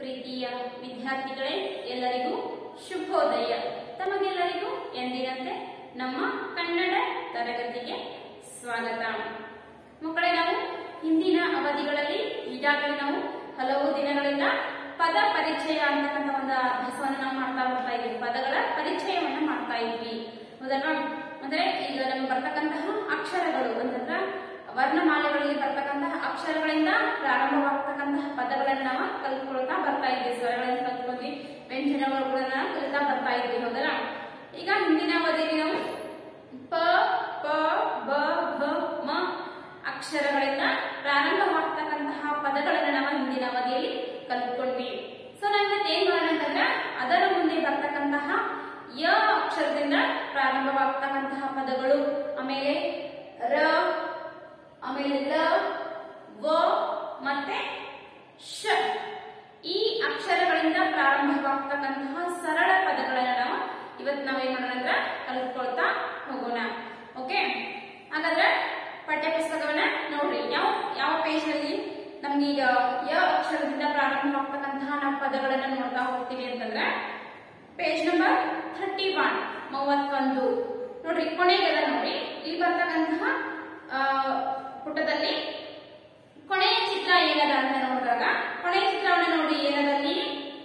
ಪ್ರೀತಿಯ ವಿದ್ಯಾರ್ಥಿಗಳೇ ಎಲ್ಲರಿಗೂ ಶುಭೋದಯ ತಮಗೆಲ್ಲರಿಗೂ ಎಂದಿನಂತೆ ನಮ್ಮ ಕನ್ನಡ ತರಗತಿಗೆ ಸ್ವಾಗತ ಮಕ್ಕಳೇ ನಾವು ಹಿಂದಿನ ಅವಧಿಗಳಲ್ಲಿ ಈಗಾಗಲೇ ನಾವು ಹಲವು ದಿನಗಳಿಂದ ಪದ ಪರಿಚಯ ಅಂತಕ್ಕಂಥ ಒಂದು ಅಭ್ಯಾಸವನ್ನು ನಾವು ಮಾಡ್ತಾ ಬರ್ತಾ ಇದ್ವಿ ಪದಗಳ ಪರಿಚಯವನ್ನ ಮಾಡ್ತಾ ಇದ್ವಿ ಹೌದಲ್ವಾ ಅಂದ್ರೆ ಈಗ ನಮ್ಗೆ ಬರ್ತಕ್ಕಂತಹ ಅಕ್ಷರಗಳು ಅಂತಂದ್ರ ವರ್ಣಮಾಲೆಗಳಲ್ಲಿ ಬರ್ತಕ್ಕಂತಹ ಅಕ್ಷರಗಳಿಂದ ಪ್ರಾರಂಭವಾಗ್ತಕ್ಕಂತಹ ಪದಗಳನ್ನ ನಾವು ಕಲ್ತ್ಕೊಳ್ತಾ ಬರ್ತಾ ಇದ್ವಿ ಸ್ವರಗಳನ್ನು ಕಲ್ತ್ಕೊಂಡ್ವಿ ವ್ಯಂಜನಗಳು ಕೂಡ ನಾವು ಕಲಿತಾ ಬರ್ತಾ ಇದ್ವಿ ಹೌದಲ್ಲ ಈಗ ಹಿಂದಿನ ಅವಧಿಯಲ್ಲಿ ನಾವು ಪ ಪ ಬ ಭ ಮ ಅಕ್ಷರಗಳಿಂದ ಪ್ರಾರಂಭವಾಗ್ತಕ್ಕಂತಹ ಪದಗಳನ್ನ ನಾವು ಹಿಂದಿನ ಅವಧಿಯಲ್ಲಿ ಕಲ್ತ್ಕೊಂಡ್ವಿ ಸೊ ನಾವು ಇವತ್ತು ಏನ್ ಮಾಡೋಣ ಅಂತಂದ್ರೆ ಅದರ ಮುಂದೆ ಬರ್ತಕ್ಕಂತಹ ಯ ಅಕ್ಷರದಿಂದ ಪ್ರಾರಂಭವಾಗ್ತಕ್ಕಂತಹ ಪದಗಳು ಆಮೇಲೆ ರ ಆಮೇಲೆ ಲ ವ ಮತ್ತೆ ಶ ಈ ಅಕ್ಷರಗಳಿಂದ ಪ್ರಾರಂಭವಾಗ್ತಕ್ಕಂತಹ ಸರಳ ಪದಗಳನ್ನ ನಾವು ಇವತ್ತು ನಾವೇನ್ ಮಾಡೋಣ ಅಂದ್ರೆ ಕಲ್ತ್ಕೊಳ್ತಾ ಹೋಗೋಣ ಓಕೆ ಹಾಗಾದ್ರೆ ಪಠ್ಯ ಪುಸ್ತಕವನ್ನ ನೋಡ್ರಿ ಯಾವ ಯಾವ ಪೇಜ್ ನಲ್ಲಿ ನಮ್ಗೆ ಈಗ ಯ ಅಕ್ಷರದಿಂದ ಪ್ರಾರಂಭವಾಗ್ತಕ್ಕಂತಹ ನಾವು ಪದಗಳನ್ನ ನೋಡ್ತಾ ಹೋಗ್ತೀವಿ ಅಂತಂದ್ರೆ ಪೇಜ್ ನಂಬರ್ ಥರ್ಟಿ ಒನ್ ಮೂವತ್ತೊಂದು ನೋಡ್ರಿ ಕೊನೆಗೆಲ್ಲ ನೋಡಿ ಇಲ್ಲಿ ಬರ್ತಕ್ಕಂತಹ ಆ, ಪುಟದಲ್ಲಿ ಕೊನೆಯ ಚಿತ್ರ ಏನದ ಅಂತ ನೋಡಿದಾಗ ಕೊನೆಯ ಚಿತ್ರವನ್ನ ನೋಡಿ ಏನದಲ್ಲಿ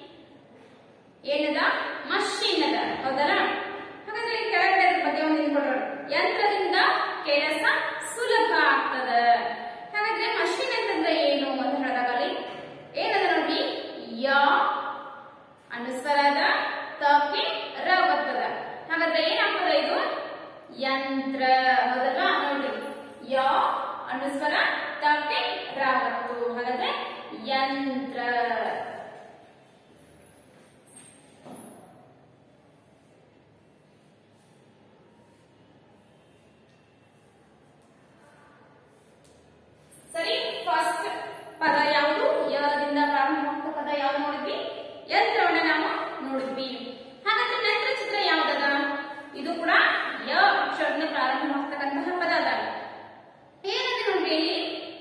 ಏನದ ಮಷೀನ್ ಅದ ಹೌದಲ್ಲ ಹಾಗಾದ್ರೆ ಇಲ್ಲಿ ಕೆಳಗಡೆ ಅದ್ರ ಬಗ್ಗೆ ಒಂದು ಇನ್ಕೊಡೋಣ ಯಂತ್ರದಿಂದ ಕೆಲಸ ಸುಲಭ ಆಗ್ತದ ಹಾಗಾದ್ರೆ ಮಷೀನ್ ಅಂತಂದ್ರೆ ಏನು ಅಂತ ಹೇಳಿದಾಗ ಅಲ್ಲಿ ಏನದ ನೋಡಿ ಯ ಅನುಸ್ವರದ ತಕ್ಕೆ ರ ಬರ್ತದ ಹಾಗಾದ್ರೆ ಏನಾಗ್ತದ ಇದು ಯಂತ್ರ ಹೌದಲ್ವಾ ನೋಡಿ ಯ ಅನುಸ್ವರ ತಕ್ಕೆ ರ ಬತ್ತು ಹಾಗಾದ್ರೆ ಯಂತ್ರ ಸರಿ ಫಸ್ಟ್ ಪದ ಯಾವುದು ಯದಿಂದ ಪ್ರಾರಂಭವಾಗ್ತ ಪದ ಯಾವ್ದು ನೋಡಿದ್ವಿ ಯಂತ್ರವನ್ನ ನಾವು ನೋಡಿದ್ವಿ ಹಾಗಾದ್ರೆ ನಂತರ ಚಿತ್ರ ಯಾವ್ದದ ಇದು ಕೂಡ ಯ ಅಕ್ಷರದಿಂದ ಪ್ರಾರಂಭವಾಗ್ತಕ್ಕಂತಹ ಪದ ಅದ ಏನಂದ್ರೆ ನೋಡ್ರಿ ಇಲ್ಲಿ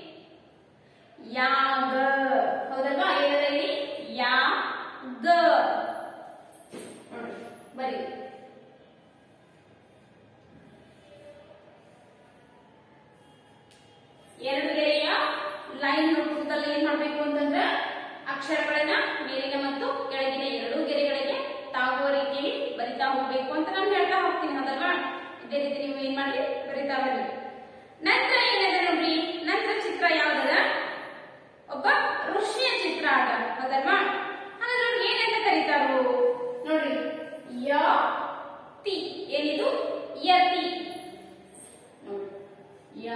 ಯಾಗ ಹೌದಲ್ವಾ ಏನದ ಇಲ್ಲಿ ಯಾಗ ನೋಡ್ರಿ ಬರೀ ಎರಡು ಗೆರೆಯ ಲೈನ್ ರೂಪದಲ್ಲಿ ಏನ್ ಮಾಡ್ಬೇಕು ಅಂತಂದ್ರೆ ಅಕ್ಷರಗಳನ್ನ ಮೇಲಿನ ಮತ್ತು ಕೆಳಗಿನ ಎರಡು ಗೆರೆಗಳಿಗೆ ತಾಗುವ ರೀತಿಯಲ್ಲಿ ಬರಿತಾ ಹೋಗ್ಬೇಕು ಅಂತ ನಾನು ಹೇಳ್ತಾ ಹೋಗ್ತೀನಿ ಹೌದಲ್ವಾ ಇದೇ ರೀತಿ ನೀವು ಏನ್ ಮಾಡಿ ಬರಿತಾ ಬನ್ನಿ ನಂತರ ಏನದ ನೋಡ್ರಿ ನಂತರ ಚಿತ್ರ ಯಾವ್ದದ ಒಬ್ಬ ಋಷಿಯ ಚಿತ್ರ ಅದ ಹೌದಲ್ವಾ ಹಾಗಾದ್ರೆ ಅವ್ರು ಏನಂತ ಕರೀತಾರೋ ನೋಡ್ರಿ ಯ ತಿ ಏನಿದು ಯತಿ ನೋಡಿ ಯ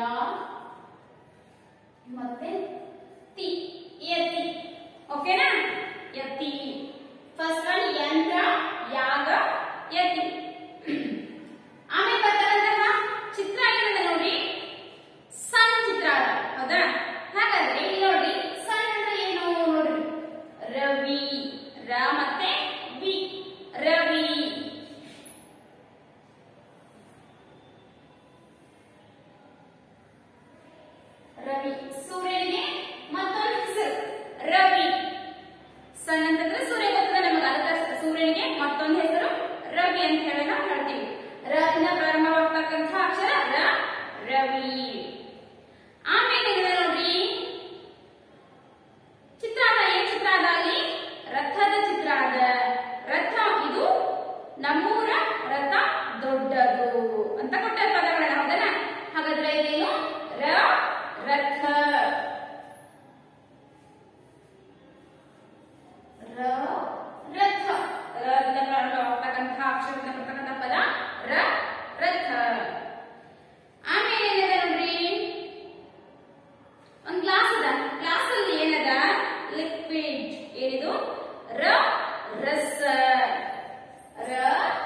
ಮತ್ತೆ ತಿ ಯತಿ ಓಕೆನಾ ಯತಿ ಫಸ್ಟ್ ಒನ್ ಯಂತ್ರ ಯಾಗ ಯತಿ ಆಮೇಲೆ ಬರ್ತಕ್ಕಂತಹ ಚಿತ್ರ ಆಗಿರೋದ ನೋಡಿ ಸಣ್ಣ ಚಿತ್ರ ಅದ ಹೌದಾ ಹಾಗಾದ್ರೆ ಇಲ್ಲಿ ನೋಡಿ ಸಣ್ಣ ಅಂದ್ರೆ ಏನು ನೋಡ್ರಿ ರವಿ ರ ಮತ್ತೆ ವಿ ರವಿ ರವಿ ಸೂರ್ಯನಿಗೆ ಮತ್ತೊಂದು ಹೆಸರು ರವಿ ಸಣ್ಣ ಅಂತಂದ್ರೆ ಸೂರ್ಯ ಗೊತ್ತದ ನಮಗೆ ಅದಕ್ಕೆ ಸೂರ್ಯನಿಗೆ ಮತ್ತೊಂದು ಹೆಸರು ರವಿ ಅಂತ ಹೇಳಿ ನಾವು ಹೇಳ್ತೀವಿ ರ ಇಂದ ಪ್ರಾರಂಭವಾಗ್ತಕ್ಕಂಥ ಅಕ್ಷರ ರ ರವಿ ಆಮೇಲೆ ಏನಿದೆ ನೋಡ್ರಿ ಚಿತ್ರ ಅದ ಏನ್ ಚಿತ್ರ ಅದ ಅಲ್ಲಿ ರಥದ ಚಿತ್ರ ಅದ ರಥ ಇದು ನಮ್ಮೂರ ರಥ ದೊಡ್ಡದು ಅಂತ ಕೊಟ್ಟ ಪದಗಳನ್ನ ಹೌದಲ್ಲ ಹಾಗಾದ್ರೆ ಇದೇನು ರ ರಥ ರ ರಥ ರದಿಂದ ಪ್ರಾರಂಭವಾಗ್ತಕ್ಕಂಥ ಅಕ್ಷರದಿಂದ ಬರ್ತಕ್ಕಂಥ ಪದ ರ ರಥ ಆಮೇಲೆ ಏನಿದೆ ನೋಡ್ರಿ ಒಂದ್ ಗ್ಲಾಸ್ ಅದ ಗ್ಲಾಸ್ ಅಲ್ಲಿ ಏನದ ಲಿಕ್ವಿಡ್ ಏನಿದು ರ ರಸ ರ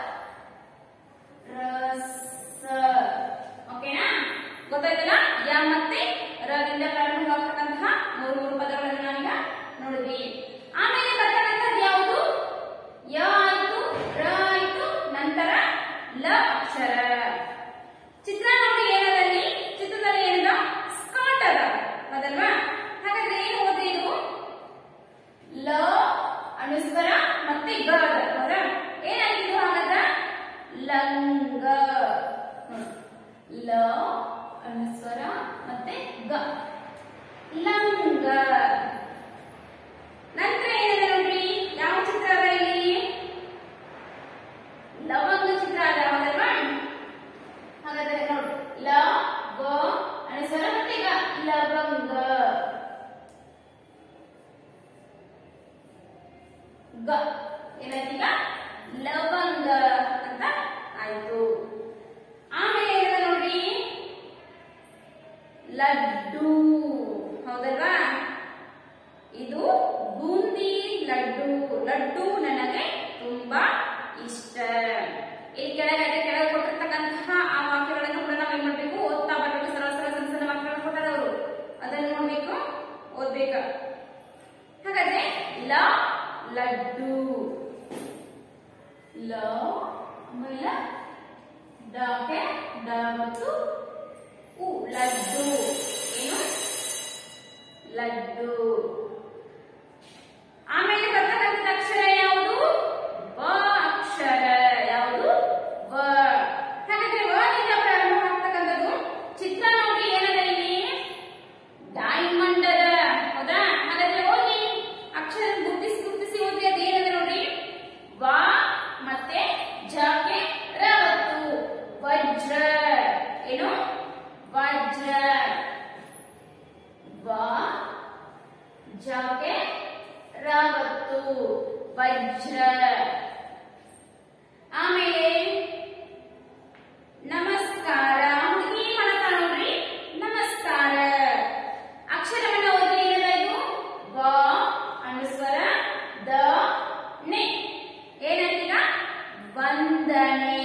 ರಸ ಓಕೆನಾ ಗೊತ್ತಾಯ್ತಲ್ಲ ಯ ಮತ್ತೆ ರದಿಂದ ಪ್ರಾರಂಭವಾಗ್ತಕ್ಕಂತಹ ಮೂರು ಮೂರು ಪದಗಳನ್ನು ನಾವೀಗ ನೋಡಿದ್ವಿ ಆಮೇಲೆ ಬರ್ತಕ್ಕಂಥದ್ದು ಯಾವುದು ಯ ಆಯ್ತು ರ ಆಯ್ತು ನಂತರ ಲ ಅಕ್ಷರ ಚಿತ್ರ ನೋಡಿ ಏನದಲ್ಲಿ ಚಿತ್ರದಲ್ಲಿ ಏನದ ಸ್ಕರ್ಟ್ ಅದ ಹೌದಲ್ವಾ ಹಾಗಾದ್ರೆ ಏನು ಓದ್ರಿ ಇದು ಲ ಅನುಸ್ವರ ಮತ್ತೆ ಗ ಲಂಗ ನಂತರ ಏನಿದೆ ನೋಡ್ರಿ ಯಾವ ಚಿತ್ರ ಅದ ಇಲ್ಲಿ ಲವಂಗ ಚಿತ್ರ ಅದ ಹೌದಲ್ವಾ ಹಾಗಾದ್ರೆ ನೋಡಿ ಲ ವ ಅನುಸ್ವರ ಮತ್ತೆ ಗ ಲವಂಗ ಗ ಏನಾಯ್ತೀಗ ಲವಂಗ ಅಂತ ಆಯ್ತು ಆಮೇಲೆ ಏನಿದೆ ನೋಡ್ರಿ ಲಡ್ಡು ಹೌದಲ್ವಾ ಇದು ಬೂಂದಿ ಲಡ್ಡು ಲಡ್ಡು ನನಗೆ ತುಂಬಾ ಇಷ್ಟ ಇಲ್ಲಿ ಕೆಳಗೆ ಅದೇ ಕೆಳಗೆ ಕೊಟ್ಟಿರ್ತಕ್ಕಂತಹ ಆ ವಾಕ್ಯಗಳನ್ನು ಕೂಡ ನಾವು ಏನ್ ಮಾಡ್ಬೇಕು ಓದ್ತಾ ಬರ್ಬೇಕು ಸರಳ ಸರಳ ಸಣ್ಣ ಸಣ್ಣ ವಾಕ್ಯಗಳನ್ನು ಕೊಟ್ಟಾರೆ ಅವರು ಅದನ್ನು ನೋಡ್ಬೇಕು ಓದ್ಬೇಕ ಹಾಗಾದ್ರೆ ಲ ಲಡ್ಡು ಲ ಆಮೇಲೆ ಡಾಗೆ ಡ ಮತ್ತು ಉ ಲಡ್ಡು ಏನು ಲಡ್ಡು ಆಮೇಲೆ ಬರ್ತಕ್ಕಂಥ ಅಕ್ಷರ ಯಾವುದು ವ ಅಕ್ಷರ ಯಾವುದು ವ ಹಾಗಾದ್ರೆ ವ ನಿಂದ ಪ್ರಾರಂಭವಾಗ್ತಕ್ಕಂಥದ್ದು ಚಿತ್ರ ನೋಡಿ ಏನದ ಇಲ್ಲಿ ಡೈಮಂಡ್ ಅದ ಹೌದಾ ಹಾಗಾದ್ರೆ ಓದಿ ಅಕ್ಷರ ಗುರುತಿಸಿ ಗುರುತಿಸಿ ಓದಿ ಅದು ಏನದ ನೋಡಿ ವ ಮತ್ತೆ ಜಕ್ಕೆ ರವತ್ತು ವಜ್ರ ಏನು ವಜ್ರ ವ ಜಕ್ಕೆ ರವತ್ತು ವಜ್ರ ಆಮೇಲೆ ನಮಸ್ಕಾರ ಹುಡುಗಿ ಮಾಡ್ತಾ ನೋಡ್ರಿ ನಮಸ್ಕಾರ ಅಕ್ಷರವನ್ನ ಓದಿ ಏನದ ಇದು ವ ಅನುಸ್ವರ ದ ನೆ ಏನಂತೀಗ ವಂದನೆ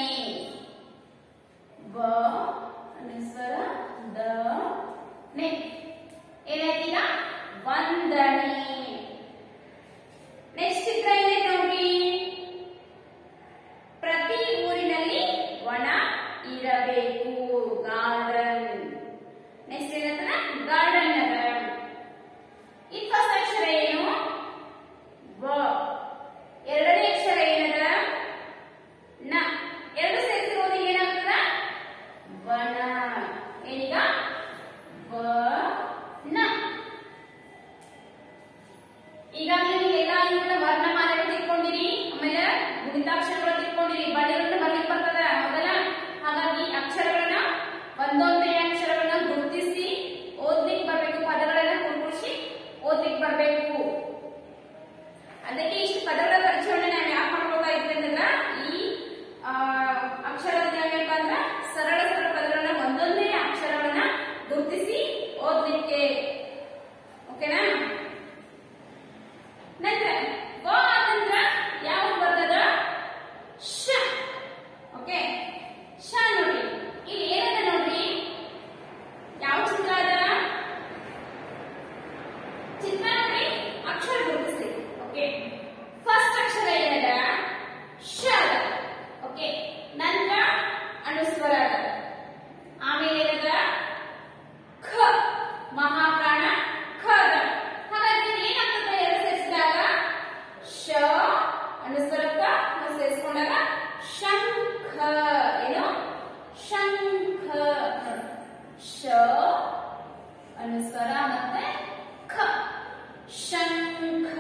ವ ಅನುಸ್ವರ ದ ನೆ ಏನಾಯ್ತೀಗ ವಂದನೆ ನೆಕ್ಸ್ಟ್ ಚಿತ್ರ ಇದೆ ನೋಡ್ರಿ ಪ್ರತಿ ಊರಿನಲ್ಲಿ ವನ ಇರಬೇಕು ಗಾರ್ಡನ್ ನೆಕ್ಸ್ಟ್ ಏನಂತ ಗಾರ್ಡನ್ ಅದ ಈ ಫಸ್ಟ್ ಅಕ್ಷರ ಏನು ವ ಎರಡನೇ ಅಕ್ಷರ ಏನದ ನ ಎರಡು ಸೇರಿಸಿರೋದು ಏನಾಗ್ತದ ವನ ಏನೀಗ ವ ನ ಈಗಾಗಲೇ ನೀವು ಎಲ್ಲ ಇವುಗಳ ವರ್ಣಮಾಲೆಗಳು ತಿಳ್ಕೊಂಡಿರಿ ಆಮೇಲೆ ಗುಣಿತಾಕ್ಷರಗಳು ತಿಳ್ಕೊಂಡಿರಿ ಬಳಿಗಳನ್ನ ಬರ್ಲಿಕ್ಕೆ ಬರ್ತದ ಹೌದಲ್ಲ ಹಾಗಾಗಿ ಅಕ್ಷರಗಳನ್ನ ಒಂದೊಂದೇ ಅಕ್ಷರಗಳನ್ನ ಗುರುತಿಸಿ ಓದ್ಲಿಕ್ಕೆ ಬರ್ಬೇಕು ಪದಗಳನ್ನ ಕುರ್ಕುರಿಸಿ ಓದ್ಲಿಕ್ಕೆ ಬರ್ಬೇಕು ಅದಕ್ಕೆ ಇಷ್ಟು ಪದಗಳ ಪರಿಚಯವನ್ನು ನಾವು ಯಾಕೆ ಮಾಡ್ಕೊಳ್ತಾ ಇದ್ವಿ ಅಂತಂದ್ರ ಈ ಆ, ಅಕ್ಷರದ ಏನಪ್ಪ ಅಂದ್ರ ಸರಳ ಸರಳ ಪದಗಳನ್ನ ಒಂದೊಂದೇ ಅಕ್ಷರಗಳನ್ನ ಗುರುತಿಸಿ ಓದ್ಲಿಕ್ಕೆ ಓಕೆನಾ ನಂತರ ವ ಅಂತಂದ್ರ ಯಾವ ಬರ್ತದ ಶ ಓಕೆ ಶ ನೋಡಿ ಇಲ್ಲಿ ಏನದ ನೋಡ್ರಿ ಯಾವ ಚಿತ್ರ ಅದ ಚಿತ್ರ ನೋಡಿ ಅಕ್ಷರ ಗುರುತಿಸಿ ಓಕೆ ಫಸ್ಟ್ ಅಕ್ಷರ ಏನದ ಶ ಅದ ಓಕೆ ನಂತರ ಅನುಸ್ವರ ಅದ ಆಮೇಲೆ ಏನದ ಖ ಮಹಾಪ್ರಾಣ ಖ ಅದ ಹಾಗಾಗಿ ಇಲ್ಲಿ ಏನಾಗ್ತದೆ ಎರಡು ಸೇರಿಸಿದಾಗ ಶ ಅನುಸ್ವರಕ್ಕ ಮತ್ತು ಸೇರಿಸ್ಕೊಂಡಾಗ ಶಂಖ ಏನು ಶಂಖ ನೋಡಿ. ಶ ಅನುಸ್ವರ ಮತ್ತೆ ಖ ಶಂಖ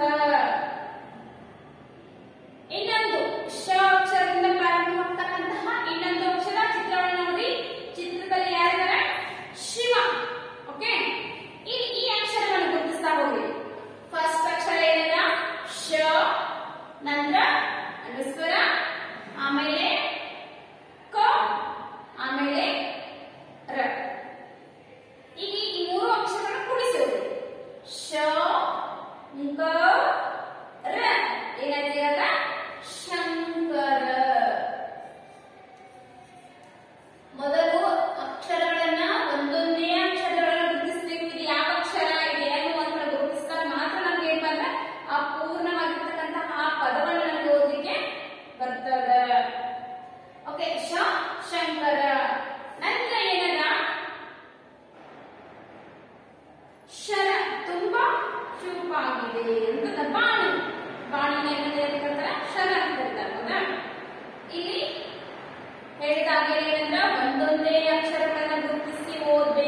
ಇನ್ನೊಂದು ಶ ಅಕ್ಷರದಿಂದ ಪ್ರಾರಂಭವಾಗ್ತಕ್ಕಂತಹ ಇನ್ನೊಂದು ಅಕ್ಷರ ಚಿತ್ರವನ್ನು ನೋಡಿ ಚಿತ್ರದಲ್ಲಿ ಯಾರಿದ್ದಾರೆ ಶಿವ ಓಕೆ ಈ ಈ ಅಕ್ಷರವನ್ನು ಗುರುತಿಸ್ತಾ ಹೋಗಿ ಫಸ್ಟ್ ಅಕ್ಷರ ಏನಿಲ್ಲ ಶ ನಂತರ ಅನುಸ್ವರ ಆಮೇಲೆ ಕ ಆಮೇಲೆ ರ ಈಗ ಈ ಮೂರು ಅಕ್ಷರಗಳನ್ನು ಕೂಡಿಸೋದು ಶ ಕ ರ ಏನಾಯ್ತು ಇವಾಗ ಶಂಕರ ಮೊದಲು ಅಕ್ಷರಗಳನ್ನ ಒಂದೊಂದೇ ಅಕ್ಷರಗಳನ್ನ ಗುರುತಿಸಬೇಕು ಇದು ಯಾವ ಅಕ್ಷರ ಇದೆ ಏನು ಅಂತ ಗುರುತಿಸಿದಾಗ ಮಾತ್ರ ನಮ್ಗೆ ಏನ್ ಬಂದ್ರೆ ಆ ಪೂರ್ಣವಾಗಿರ್ತಕ್ಕಂತಹ ಆ ಪದವನ್ನು ನಮ್ಗೆ ಓದಲಿಕ್ಕೆ ಬರ್ತದ ಓಕೆ ಶ ಶಂಕರ ನಂತರ ಏನದ ಶರ ತುಂಬಾ ಚೂಪಾಗಿದೆ ಅಂತ ಬಾಣಿ ಬಾಣಿನ ಏನಂತ ಹೇಳ್ತಾರೆ ಶರ ಅಂತ ಹೇಳ್ತಾರೆ ಹೌದಾ ಇಲ್ಲಿ ಹೇಳಿದಾಗ ಏನಂದ್ರ ಒಂದೊಂದೇ ಅಕ್ಷರಗಳನ್ನ ಗುರುತಿಸಿ ಓದ್ಬೇಕು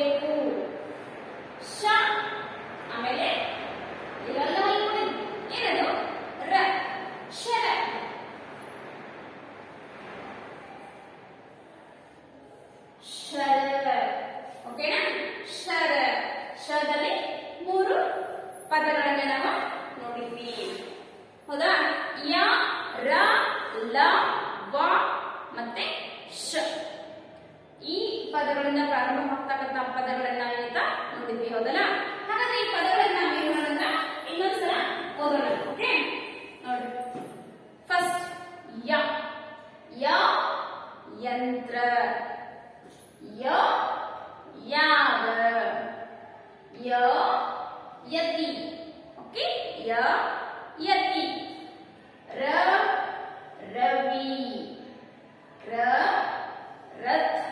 ಯತಿ ಓಕೆ ಯ ಯತಿ ರ ರವಿ ರ ರಥ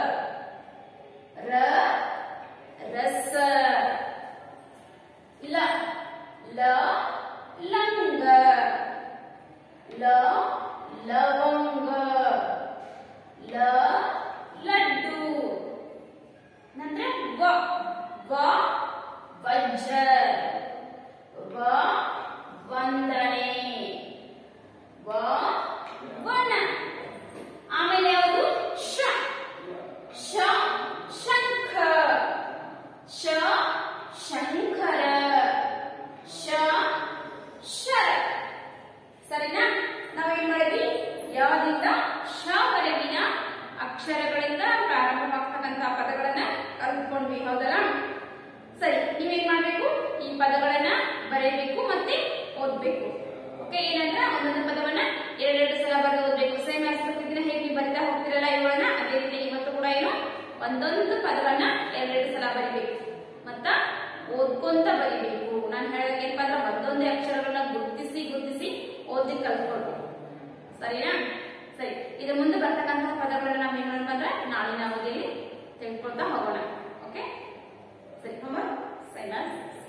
ರ ರಸ ಲ ಲ ಲಂಗ ಲ ಲವಂಗ ಲ ಲಡ್ಡು ನಂತರ ವ ವ ವಜ್ರ ವ ವಂದನೆ ವ ವನ ಆಮೇಲೆ ಯಾವುದು ಶ ಶ ಶಂಖ ಶ ಶಂಕರ ಶ ಶರ ಸರಿನಾ ನಾವೇನ್ ಮಾಡಿದ್ವಿ ಯಾವದಿಂದ ಶವರೆಗಿನ ಅಕ್ಷರಗಳಿಂದ ಪ್ರಾರಂಭವಾಗ್ತಕ್ಕಂತಹ ಪದಗಳನ್ನ ಕಲ್ತ್ಕೊಂಡ್ವಿ ಹೌದಲ್ಲ ಸರಿ ನೀವೇನ್ ಮಾಡ್ಬೇಕು ಈ ಪದಗಳನ್ನ ಬರೆಯಬೇಕು ಮತ್ತೆ ಓದ್ಬೇಕು ಓಕೆ ಏನಂದ್ರೆ ಒಂದೊಂದು ಪದವನ್ನ ಎರಡೆರಡು ಸಲ ಬರೆದು ಓದ್ಬೇಕು ಸೇಮ್ ಪ್ರತಿದಿನ ಹೇಗೆ ನೀವು ಬರಿತಾ ಹೋಗ್ತಿರಲ್ಲ ಇವುಗಳನ್ನ ಅದೇ ರೀತಿ ಇವತ್ತು ಕೂಡ ಏನು ಒಂದೊಂದು ಪದವನ್ನ ಎರಡೆರಡು ಸಲ ಬರಿಬೇಕು ಮತ್ತ ಓದ್ಕೊಂತ ಬರಿಬೇಕು ನಾನು ಹೇಳಕ್ ಏನಪ್ಪ ಅಂದ್ರೆ ಒಂದೊಂದೇ ಅಕ್ಷರಗಳನ್ನ ಗುರುತಿಸಿ ಗುರುತಿಸಿ ಓದಿ ಕಲ್ತ್ಕೊಳ್ಬೇಕು ಸರಿನಾ ಸರಿ ಇದು ಮುಂದೆ ಬರ್ತಕ್ಕಂತಹ ಪದಗಳನ್ನ ನಾವು ಏನ್ ಮಾಡ್ಬೇಕು ಅಂದ್ರೆ ನಾಳಿನ ಅವಧಿಯಲ್ಲಿ ತೆಗೆದುಕೊಳ್ತಾ ಹೋಗೋಣ ಓಕೆ ಸರಿ ಹೋಮ ಸೈಲಾಸ್